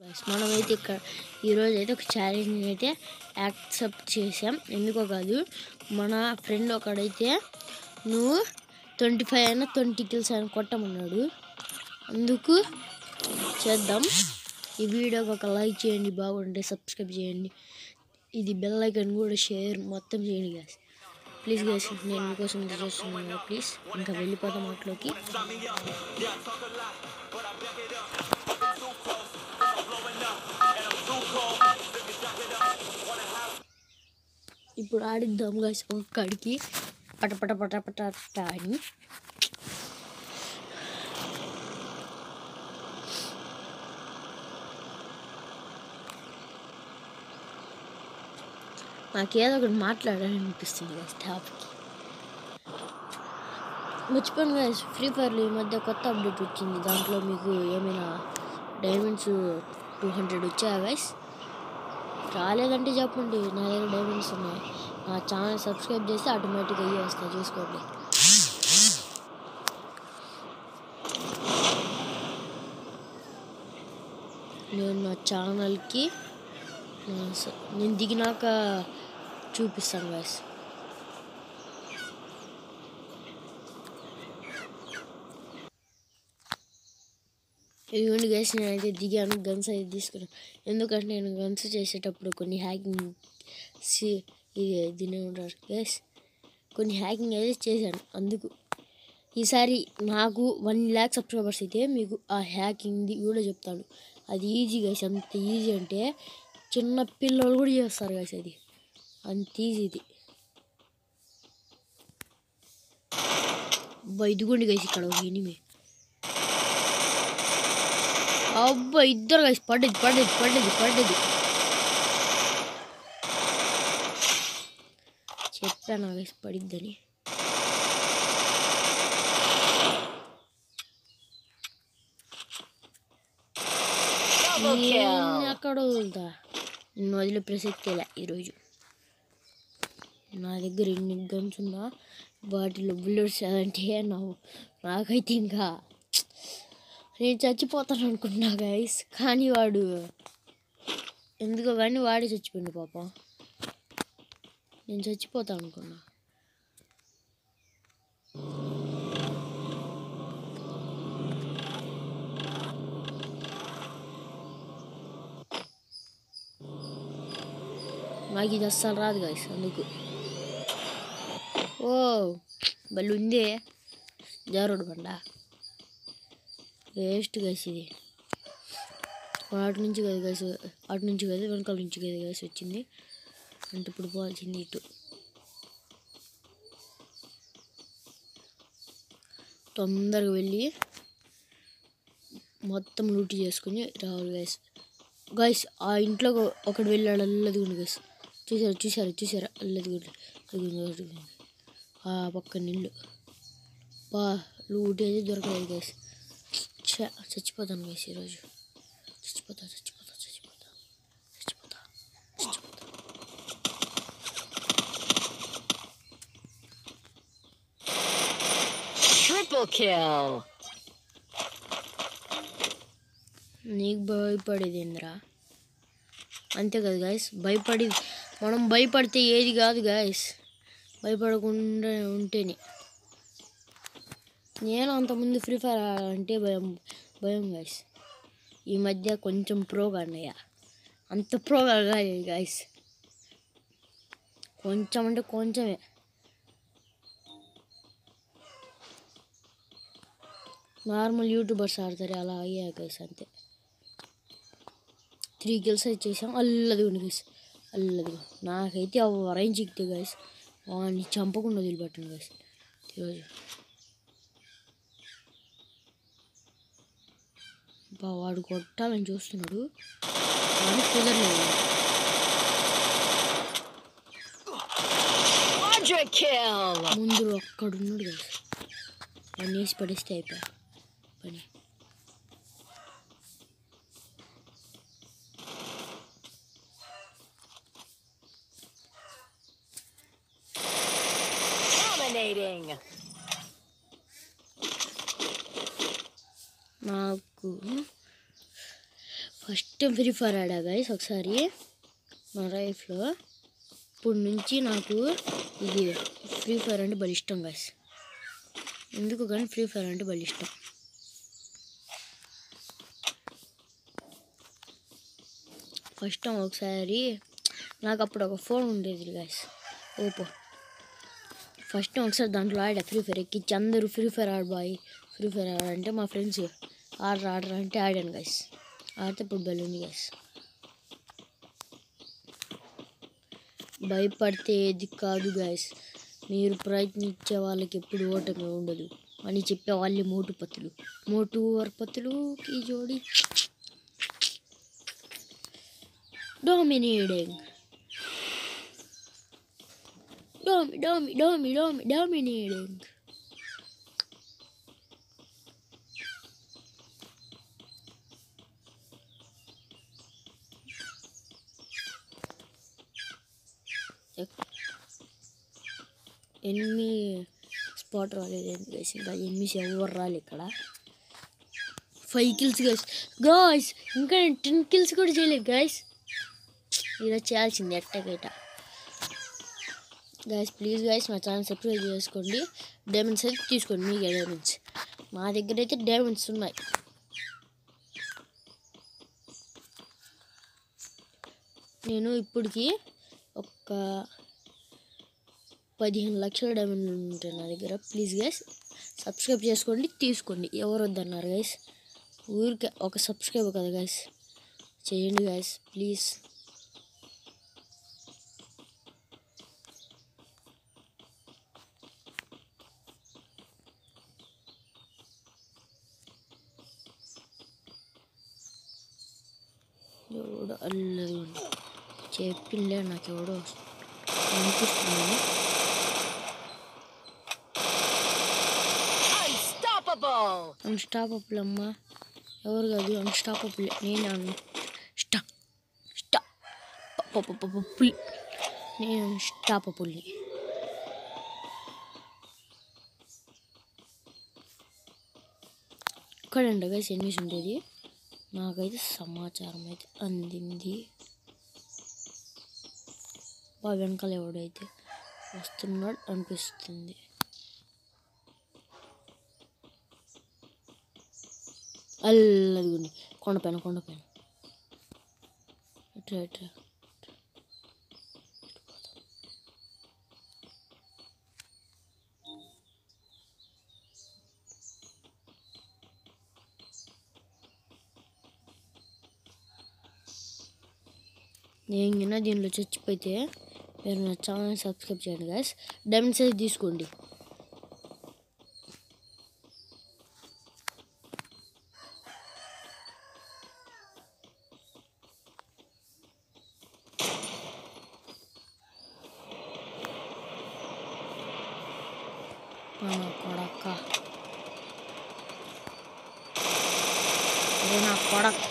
Guys, మనమైతే ఇక్కడ ఈరోజు అయితే ఒక ఛాలెంజ్ అయితే యాక్సెప్ట్ చేసాం ఎందుకో కాదు మన ఫ్రెండ్ ఒకడైతే నువ్వు ట్వంటీ ఫైవ్ అయినా ట్వంటీ కిల్స్ అయినా కొట్టమన్నాడు అందుకు చేద్దాం ఈ వీడియోకి ఒక లైక్ చేయండి బాగుంటే సబ్స్క్రైబ్ చేయండి ఇది బెల్ ఐకన్ కూడా షేర్ మొత్తం చేయండి గ్యాస్ ప్లీజ్ గ్యాస్ నేను మీకోసం ఇది చేస్తున్నాను ప్లీజ్ ఇంకా వెళ్ళిపోతాం మాటలోకి ఇప్పుడు ఆడిద్దాం గాయస్ ఒక్కడికి పట పట పట పట పట అని నాకేదో ఒకటి మాట్లాడాలనిపిస్తుంది గాయస్ టాప్కి మర్చిపోయాను గాయస్ ఫ్రీ ఫైర్లో ఈ మధ్య కొత్త అప్డేట్ వచ్చింది దాంట్లో మీకు ఏమైనా డైమండ్స్ టూ హండ్రెడ్ వచ్చాయా గాయస్ రాలేదంటే చెప్పండి నా దగ్గర డైమండ్స్ ఉన్నాయి నా ఛానల్ సబ్స్క్రైబ్ చేస్తే ఆటోమేటిక్గా అయ్యి వస్తాయి చూసుకోండి నేను నా ఛానల్కి నా స- నేను దిగినాక చూపిస్తాను గాయస్ ఇదిగోండి గైస్ నేనైతే దిగాను గన్స్ అయితే తీసుకున్నాను ఎందుకంటే నేను గన్స్ చేసేటప్పుడు కొన్ని హ్యాకింగ్ సి ఇది దీని ఉంటారు గైస్ కొన్ని హ్యాకింగ్ అయితే చేశాను అందుకు ఈసారి నాకు వన్ ల్యాక్ సబ్స్క్రైబర్స్ అయితే మీకు ఆ హ్యాకింగ్ది కూడా చెప్తాను అది ఈజీ గైస్ అంత ఈజీ అంటే చిన్న పిల్లలు కూడా చేస్తారు గైస్ అది అంత ఈజీ ఇది అబ్బా ఇదిగోండి గైస్ ఇక్కడ ఒక ఎనిమి అబ్బా ఇద్దరు కలిసి పడ్డది పడ్డది పడ్డది పడ్డది చెప్పాను కలిసి పడిద్దని నేను ఎక్కడ వదులుతా నిన్ను వదిలే ప్రసక్తిలే ఈరోజు నా దగ్గర ఎన్ని గన్స్ ఉన్నా వాటిలో బుల్లెట్స్ అంటే నా నాకైతే ఇంకా నేను చచ్చిపోతాను అనుకుంటున్నా గైస్ కానీ వాడు ఎందుకో కానీ వాడే చచ్చిపోయింది పాప నేను చచ్చిపోతాను అనుకున్నా నాకు ఇది అస్సలు రాదు గైస్ అందుకు ఓ బళ్ళు ఉందే జారుడు బండ వేస్ట్ గైస్ ఇది అటు నుంచి కదా గైస్ అటు నుంచి కదా వెనకాల నుంచి కదా గైస్ వచ్చింది అంటే ఇప్పుడు పోవాల్సింది ఇటు తొందరగా వెళ్ళి మొత్తం లూటీ చేసుకుని రావాలి గైస్ గైస్ ఆ ఇంట్లో ఒకడు వెళ్ళాడు అల్లది ఉండి గైస్ చూసారా చూసారా చూసారా అల్లది గుండి అది గుండి ఆ పక్క నీళ్ళు బా లూటీ అయితే దొరకలేదు గైస్ ఛ, చచ్చిపోతాను గైస్ ఈరోజు చచ్చిపోతా చచ్చిపోతా చచ్చిపోతా చచ్చిపోతా చచ్చిపోతా Triple kill. నీకు భయపడేది ఏందిరా అంతే కదా గాయస్ భయపడి మనం భయపడితే ఏది కాదు గాయస్ భయపడకుండా ఉంటేనే నేను అంతకుముందు ఫ్రీ ఫైర్ అంటే భయం భయం గాయస్ ఈ మధ్య కొంచెం ప్రోగా అన్నయ్య అంత ప్రోగా కాదు గాయస్ కొంచెం అంటే కొంచెమే నార్మల్ యూట్యూబర్స్ ఆడతారు అలా అయ్యా గైస్ అంతే త్రీ కిల్స్ అయితే చేసాం అల్లది ఉండి గైస్ అల్లది నాకైతే ఆ రేంజ్ ఎక్కితే గైస్ వాడిని చంపకుండా వదిలిపెట్టండి గైస్ ఈరోజు బా వాడు కొట్టాలని చూస్తున్నాడు వాడు కుదరలేదు Quadra kill. ముందు ఒక్కడున్నాడు గైస్ వాడిని వేసి పడేస్తే అయిపోయా పని Dominating. నాకు ఫస్ట్ టైం ఫ్రీ ఫైర్ ఆడా గైస్ ఒకసారి నా లైఫ్లో ఇప్పుడు నుంచి నాకు ఇది ఫ్రీ ఫైర్ అంటే బలి ఇష్టం గైస్ ఎందుకు కానీ ఫ్రీ ఫైర్ అంటే బలి ఇష్టం ఫస్ట్ టైం ఒకసారి నాకు అప్పుడు ఒక ఫోన్ ఉండేది గైస్ ఓపో ఫస్ట్ టైం ఒకసారి దాంట్లో ఆడా ఫ్రీ ఫైర్ ఎక్కించి అందరూ ఫ్రీ ఫైర్ ఆడబాయి ఫ్రీ ఫైర్ ఆడంటే మా ఫ్రెండ్స్ ఆడరా ఆడరా అంటే ఆడాను గైస్ ఆడితే ఇప్పుడు బలి ఉంది గైస్ భయపడితే ఏది కాదు గైస్ మీరు ప్రయత్నించే వాళ్ళకి ఎప్పుడు ఓటమి ఉండదు అని చెప్పే వాళ్ళే మోటు పత్తులు మోటు వర్పత్తులు ఈ జోడి డామినేటింగ్ డామి డామి డామి డామి డామినేటింగ్ ఎనిమి స్పాట్ రాలేదు గైస్ ఇంకా ఎనిమిస్ ఎవరు రాలేదు ఇక్కడ ఫైవ్ కిల్స్ గైస్ గాయస్ ఇంకా నేను టెన్ కిల్స్ కూడా చేయలేదు గైస్ ఇలా చేయాల్సింది ఎట్టగైట గైస్ ప్లీజ్ గైస్ మా ఛానల్ సబ్స్క్రైబ్ చేసుకోండి డైమండ్స్ అయితే తీసుకోండి మీకే డైమండ్స్ మా దగ్గర అయితే డైమండ్స్ ఉన్నాయి నేను ఇప్పటికి ఒక పదిహేను లక్షల డైమండ్లు ఉంటాయి నా దగ్గర ప్లీజ్ గైస్ సబ్స్క్రైబ్ చేసుకోండి తీసుకోండి ఎవరు వద్దన్నారు గైస్ ఊరికే ఒక సబ్స్క్రైబ్ కదా గైస్ చేయండి గైస్ ప్లీజ్ ఎవడో అల్లరి చెప్పిండే నాకు ఎవడో అనిపిస్తుంది Unstoppable! అన్స్టాపబుల్ అమ్మ ఎవరు కాదు అన్స్టాపబుల్ నేను అన్న స్టా స్టా పుల్ నేను అన్స్టాపబుల్ని ఇక్కడ ఉండగా ఎన్నిస్ ఉండేది నాకైతే సమాచారం అయితే అందింది బాగా వెనకాల ఎవడైతే వస్తున్నాడు అనిపిస్తుంది అల్లదిగుండి కొండపైన కొండపైన ఇట్లా ఇట్లా నేను గిన్న దీనిలో చచ్చిపోతే మీరు నా ఛానల్ సబ్స్క్రైబ్ చేయండి గాయస్ డైమండ్ సైజ్ తీసుకోండి మన కొడక్క అరే నా కొడక్క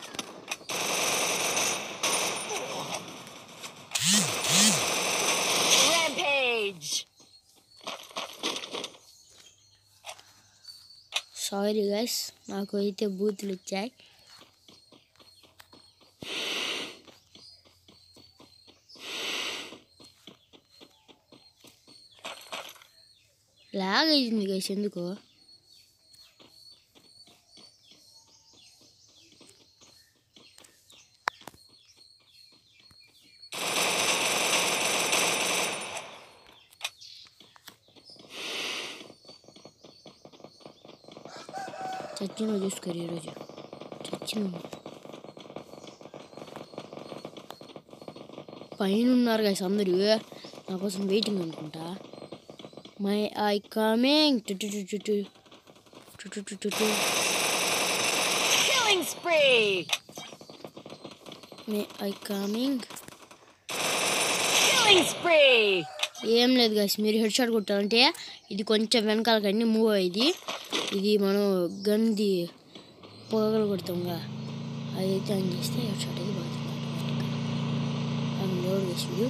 Rampage! సారీ గైస్ నాకు అయితే బూతులు వచ్చాయి లాగ్ అయింది గైస్ ఎందుకు చచ్చిన చూసుకోరు ఈరోజు చచ్చిన పైన ఉన్నారు గైస్ అందరూ నా కోసం వెయిటింగ్ అనుకుంటా my I coming to to to to to to to to to to Killing spree! May I coming Killing spree! ఏం లేదు గైస్ మీరు హెడ్ షాట్ కొట్టాలంటే ఇది కొంచెం వెనకాల కన్నీ మూవ్ అయ్యింది ఇది మనం గన్ది పొగలు కొడతాంగా అదైతే ఆన్ చేస్తే హెడ్ షాట్ అయితే పడుతుంది ఆటోమేటిక్గా అది లోడ్ చేసి వీడియో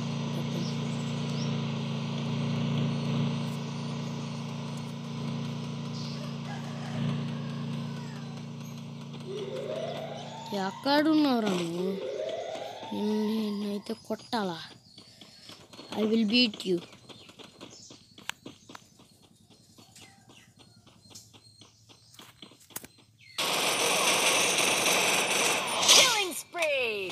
ఎక్కడున్నావురా నువ్వు నిన్ను నేనైతే కొట్టాలా I will beat you Killing spree.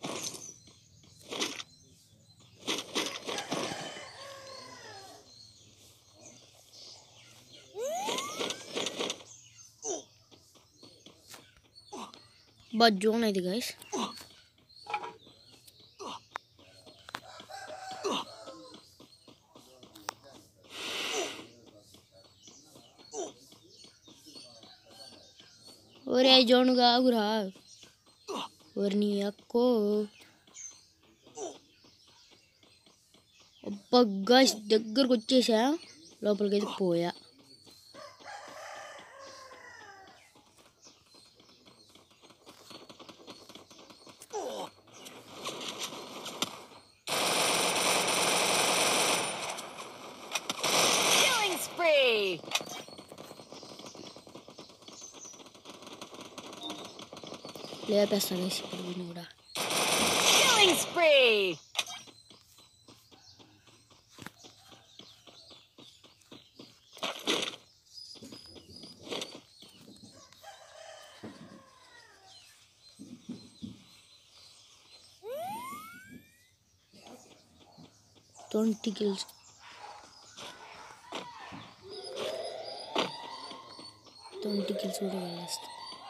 బా జోన్ అయితే గైస్ ఒరే జోను కాగురా ఒరి నీ అక్కో అబ్బా గైస్ దగ్గరకు వచ్చేసా లోపలికైతే పోయా Killing spree. లేపేస్తా గైస్ ఇప్పుడు వీడిని కూడా Killing spree. Twenty kills twenty kills కూడా వెళ్ళేస్తా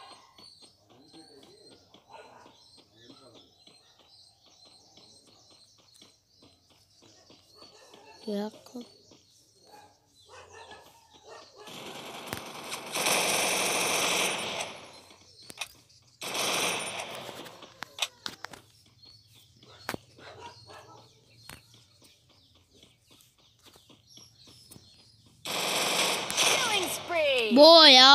యాకో Killing spree. బోయా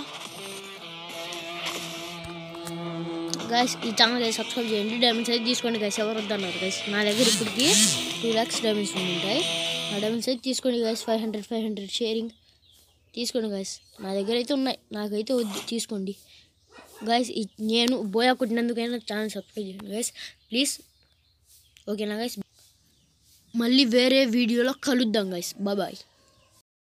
గైస్ ఈ ఛానల్ సబ్స్క్రైబ్ చేయండి డైమండ్స్ అయితే తీసుకోండి గైస్ ఎవరు వద్దన్నారు గైస్ నా దగ్గర ఇప్పటికి టూ ల్యాక్స్ డైమండ్స్ ఉంటాయి ఆ డైమండ్స్ అయితే తీసుకోండి guys five hundred five hundred sharing తీసుకోండి గైస్ నా దగ్గర అయితే ఉన్నాయి నాకైతే వద్దు తీసుకోండి గైస్ నేను బోయా కొట్టినందుకైనా ఛానల్ సబ్స్క్రైబ్ చేయండి గైస్ ప్లీజ్ ఓకేనా గైస్ మళ్ళీ వేరే వీడియోలో కలుద్దాం గైస్ బాయ్